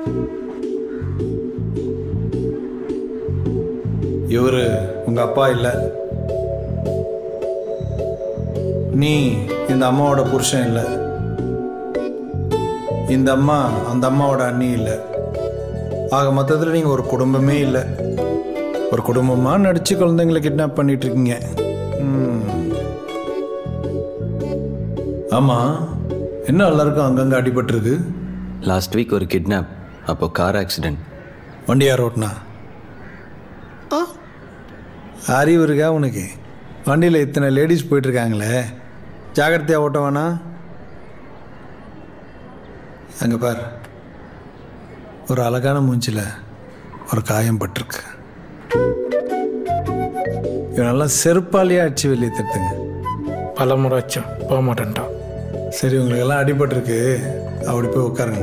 இவரு உங்க அப்பா இல்லை நீ இந்த அம்மாவோட புருஷன் இல்லை இந்த அம்மா அந்த அம்மாவோட அண்ணி இல்லை ஆக மொத்தத்தில் நீங்கள் ஒரு குடும்பமே இல்லை ஒரு குடும்பமாக நடிச்சு குழந்தைங்களை கிட்னாப் பண்ணிட்டு இருக்கீங்க ம். ஆமா என்ன எல்லாருக்கும் அங்கங்கே அடிபட்டிருக்கு லாஸ்ட் வீக் ஒரு கிட்னாப் அப்போ கார் ஆக்சிடென்ட் வண்டி யார் ஓட்டினா அறிவு இருக்கா உனக்கு வண்டியில் இத்தனை லேடிஸ் போயிட்டு இருக்காங்களே ஜாகிரதையாக ஓட்ட வேணா அங்கே பார் ஒரு அழகான மூஞ்சில் ஒரு காயம் பட்டிருக்கு இவனெல்லாம் செருப்பாலேயே அடிச்சு வெளியே தட்டுங்க பல முறை வச்சோம் போக மாட்டேன்ட்டான் சரி உங்களுக்கெல்லாம் அடிபட்டிருக்கு அப்படி போய் உட்காருங்க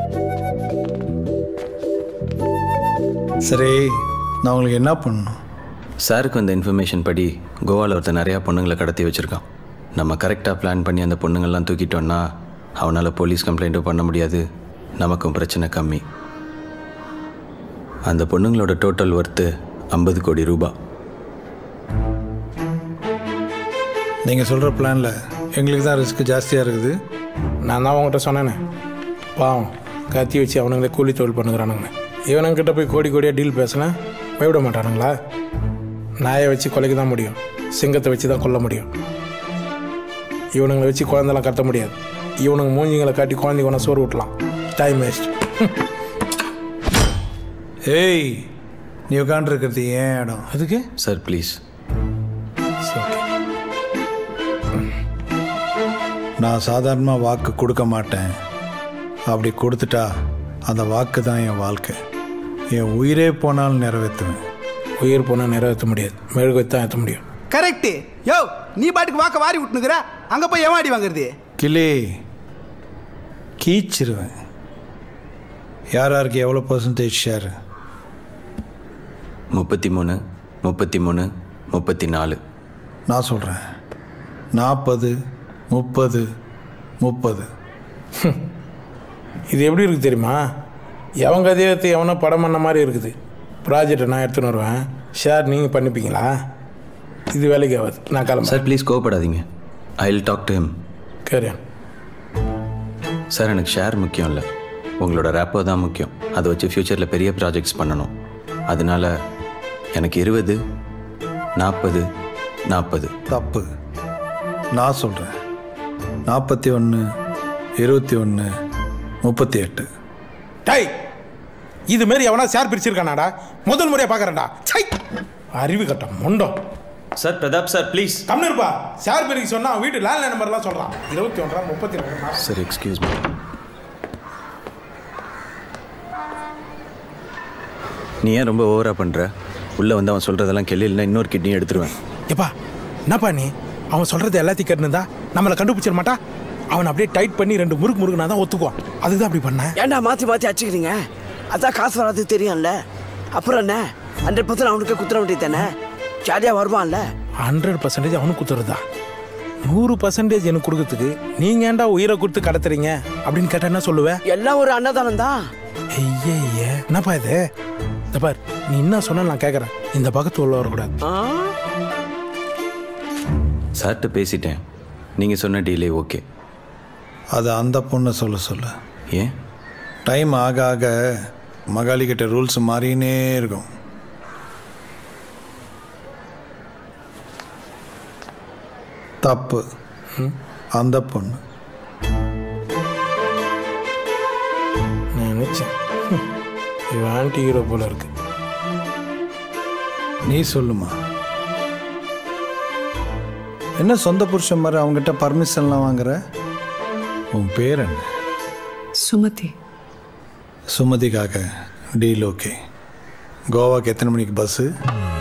சரி நான் உங்களுக்கு என்ன பண்ணணும் சாருக்கு வந்த இன்ஃபர்மேஷன் படி கோவாவில் ஒருத்தன் நிறையா பொண்ணுங்களை கடத்தி வச்சுருக்கான் நம்ம கரெக்டாக பிளான் பண்ணி அந்த பொண்ணுங்கள்லாம் தூக்கிட்டோன்னா அவனால் போலீஸ் கம்ப்ளைண்ட்டும் பண்ண முடியாது நமக்கும் பிரச்சனை கம்மி அந்த பொண்ணுங்களோட டோட்டல் ஒர்த்து ஐம்பது கோடி ரூபாய் நீங்கள் சொல்கிற பிளானில் எங்களுக்கு தான் ரிஸ்க் ஜாஸ்தியாக இருக்குது நான் தான் அவங்ககிட்ட சொன்னேனே பாவம் கத்தி வச்சு அவனுங்களே கூலி தொழில் பண்ணுகிறானுங்க இவனுங்கிட்ட போய் கோடி கோடியாக டீல் பேசினா பயப்பட மாட்டானுங்களா நாயை வச்சு கொலைக்க தான் முடியும் சிங்கத்தை வச்சு தான் கொல்ல முடியும் இவனுங்களை வச்சு குழந்தெல்லாம் கத்த முடியாது இவனுங்க மூஞ்சிங்களை காட்டி குழந்தைங்க ஒன்றா சோறு விட்டலாம் டைம் வேஸ்ட் ஏய் நீ உட்காந்துருக்கிறது ஏன் இடம் அதுக்கு சார் ப்ளீஸ் நான் சாதாரணமாக வாக்கு கொடுக்க மாட்டேன் அப்படி கொடுத்துட்டா அந்த வாக்கு தான் என் வாழ்க்கை என் உயிரே போனாலும் நிறைவேற்றுவேன் உயிர் போனால் நிறைவேற்ற முடியாது மெழுகு வச்சு தான் ஏற்ற முடியும் கரெக்ட் யோ நீ பாட்டுக்கு வாக்க வாரி விட்டுனுக்குற அங்க போய் ஏமாடி வாங்குறது கிளி கீச்சிருவேன் யார் யாருக்கு எவ்வளோ பர்சன்டேஜ் ஷேர் முப்பத்தி மூணு முப்பத்தி மூணு முப்பத்தி நாலு நான் சொல்கிறேன் நாற்பது முப்பது முப்பது இது எப்படி இருக்குது தெரியுமா எவன் கதையத்தை எவனோ படம் பண்ண மாதிரி இருக்குது ப்ராஜெக்டை நான் எடுத்துன்னு வருவேன் ஷேர் நீங்கள் பண்ணிப்பீங்களா இது வேலைக்கு ஆகாது நான் கிளம்புறேன் சார் ப்ளீஸ் கோவப்படாதீங்க I will talk to him கேரியன் சார் எனக்கு ஷேர் முக்கியம் இல்லை உங்களோட ரேப்போ தான் முக்கியம் அதை வச்சு ஃப்யூச்சரில் பெரிய ப்ராஜெக்ட்ஸ் பண்ணணும் அதனால எனக்கு இருபது நாற்பது நாற்பது தப்பு நான் சொல்கிறேன் நாற்பத்தி ஒன்று இருபத்தி ஒன்று முப்பத்தி எட்டு டை இது மாரி எவனா ஷேர் பிரிச்சிருக்கானாடா முதல் முறையாக பார்க்குறேன்டா சை அறிவு கட்டம் முண்டம் சார் பிரதாப் சார் ப்ளீஸ் கம்னு இருப்பா ஷேர் பிரிக்க சொன்னா அவன் வீட்டு லேண்ட்லைன் நம்பர்லாம் சொல்கிறான் இருபத்தி ஒன்றா முப்பத்தி ரெண்டு சார் எக்ஸ்கியூஸ் மீ நீ ஏன் ரொம்ப ஓவராக பண்ணுற உள்ளே வந்து அவன் சொல்கிறதெல்லாம் கெல்லில்னா இன்னொரு கிட்னியும் எடுத்துருவேன் எப்பா என்னப்பா நீ அவன் சொல்கிறது எல்லாத்தையும் கேட்டுருந்தா நம்மளை கண்டுபிடிச்சிட மாட்டா அவன் அப்படியே டைட் பண்ணி ரெண்டு முறுக்கு முறுக்குனா தான் ஒத்துக்குவான் அதுக்கு தான் அப்படி பண்ணேன் ஏன்டா மாற்றி மாற்றி அடிச்சுக்கிறீங்க அதான் காசு வராது தெரியும்ல அப்புறம் என்ன ஹண்ட்ரட் பர்சன்ட் அவனுக்கு குத்துற வேண்டியது தானே ஜாலியாக வருவான்ல ஹண்ட்ரட் பர்சன்டேஜ் அவனுக்கு குத்துறதா நூறு பர்சன்டேஜ் எனக்கு கொடுக்கறதுக்கு நீங்க ஏன்டா உயிரை கொடுத்து கடத்துறீங்க அப்படின்னு கேட்டா என்ன சொல்லுவேன் எல்லாம் ஒரு அன்னதானம் தான் ஐயே ஐயே என்னப்பா இது இந்த பார் நீ என்ன சொன்னா நான் கேட்கறேன் இந்த பக்கத்து உள்ள வரக்கூடாது சார்கிட்ட பேசிட்டேன் நீங்கள் சொன்ன டீலே ஓகே அது அந்த பொண்ணை சொல்ல சொல்ல ஏன் டைம் ஆக ஆக மகாலி கிட்ட ரூல்ஸ் மாறினே இருக்கும் தப்பு அந்த பொண்ணு நான் நினைச்சேன் ஹம், இவன் ஆன்டி ஹீரோ போல இருக்கு நீ சொல்லுமா என்ன சொந்த புருஷன் மாதிரி அவங்ககிட்ட பர்மிஷன்லாம் வாங்குற உன் பேர் என்ன சுமதி சுமதிக்காக டீல் ஓகே கோவாக்கு எத்தனை மணிக்கு பஸ்ஸு